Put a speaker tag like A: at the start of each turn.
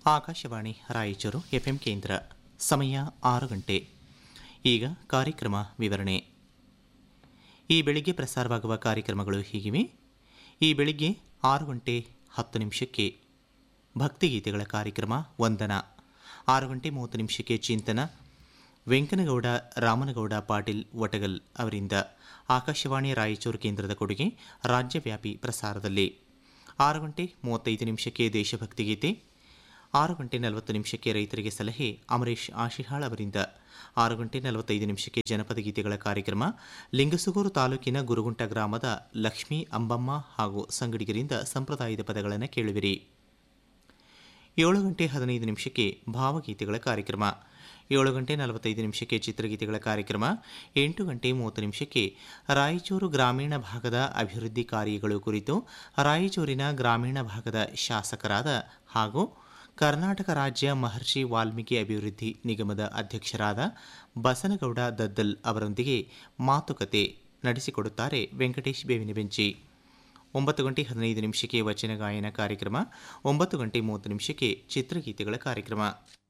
A: Akashvani Raichur FM ಕೇಂದ್ರ ಸಮಯ ಆರು ಗಂಟೆ ಈಗ ಕಾರ್ಯಕ್ರಮ ವಿವರಣೆ ಈ ಬೆಳಿಗ್ಗೆ ಪ್ರಸಾರವಾಗುವ ಕಾರ್ಯಕ್ರಮಗಳು ಹೀಗಿವೆ ಈ ಬೆಳಿಗ್ಗೆ ಆರು ಗಂಟೆ ಹತ್ತು ನಿಮಿಷಕ್ಕೆ ಭಕ್ತಿಗೀತೆಗಳ ಕಾರ್ಯಕ್ರಮ ವಂದನ ಆರು ಗಂಟೆ ಮೂವತ್ತು ನಿಮಿಷಕ್ಕೆ ಚಿಂತನ ವೆಂಕನಗೌಡ ರಾಮನಗೌಡ ಪಾಟೀಲ್ ವಟಗಲ್ ಅವರಿಂದ ಆಕಾಶವಾಣಿ ರಾಯಚೂರು ಕೇಂದ್ರದ ಕೊಡುಗೆ ರಾಜ್ಯವ್ಯಾಪಿ ಪ್ರಸಾರದಲ್ಲಿ ಆರು ಗಂಟೆ ಮೂವತ್ತೈದು ನಿಮಿಷಕ್ಕೆ ದೇಶಭಕ್ತಿ ಗೀತೆ ಆರು ಗಂಟೆ ನಲವತ್ತು ನಿಮಿಷಕ್ಕೆ ರೈತರಿಗೆ ಸಲಹೆ ಅಮರೇಶ್ ಆಶಿಹಾಳ್ ಅವರಿಂದ ಆರು ಗಂಟೆ ನಲವತ್ತೈದು ನಿಮಿಷಕ್ಕೆ ಜನಪದ ಗೀತೆಗಳ ಕಾರ್ಯಕ್ರಮ ಲಿಂಗಸುಗೂರು ತಾಲೂಕಿನ ಗುರುಗುಂಟ ಗ್ರಾಮದ ಲಕ್ಷ್ಮೀ ಅಂಬಮ್ಮ ಹಾಗೂ ಸಂಗಡಿಗರಿಂದ ಸಂಪ್ರದಾಯದ ಪದಗಳನ್ನು ಕೇಳುವಿರಿ ಏಳು ಗಂಟೆ ಹದಿನೈದು ನಿಮಿಷಕ್ಕೆ ಭಾವಗೀತೆಗಳ ಕಾರ್ಯಕ್ರಮ ಏಳು ಗಂಟೆ ನಲವತ್ತೈದು ನಿಮಿಷಕ್ಕೆ ಚಿತ್ರಗೀತೆಗಳ ಕಾರ್ಯಕ್ರಮ ಎಂಟು ಗಂಟೆ ಮೂವತ್ತು ನಿಮಿಷಕ್ಕೆ ರಾಯಚೂರು ಗ್ರಾಮೀಣ ಭಾಗದ ಅಭಿವೃದ್ಧಿ ಕಾರ್ಯಗಳು ಕುರಿತು ರಾಯಚೂರಿನ ಗ್ರಾಮೀಣ ಭಾಗದ ಶಾಸಕರಾದ ಹಾಗೂ ಕರ್ನಾಟಕ ರಾಜ್ಯ ಮಹರ್ಷಿ ವಾಲ್ಮೀಕಿ ಅಭಿವೃದ್ಧಿ ನಿಗಮದ ಅಧ್ಯಕ್ಷರಾದ ಬಸನಗೌಡ ದದ್ದಲ್ ಅವರೊಂದಿಗೆ ಮಾತುಕತೆ ನಡೆಸಿಕೊಡುತ್ತಾರೆ ವೆಂಕಟೇಶ್ ಬೇವಿನ ಬೆಂಚಿ ಒಂಬತ್ತು ಗಂಟೆ ಹದಿನೈದು ನಿಮಿಷಕ್ಕೆ ವಚನ ಗಾಯನ ಕಾರ್ಯಕ್ರಮ ಒಂಬತ್ತು ಗಂಟೆ ಮೂವತ್ತು ನಿಮಿಷಕ್ಕೆ ಚಿತ್ರಗೀತೆಗಳ ಕಾರ್ಯಕ್ರಮ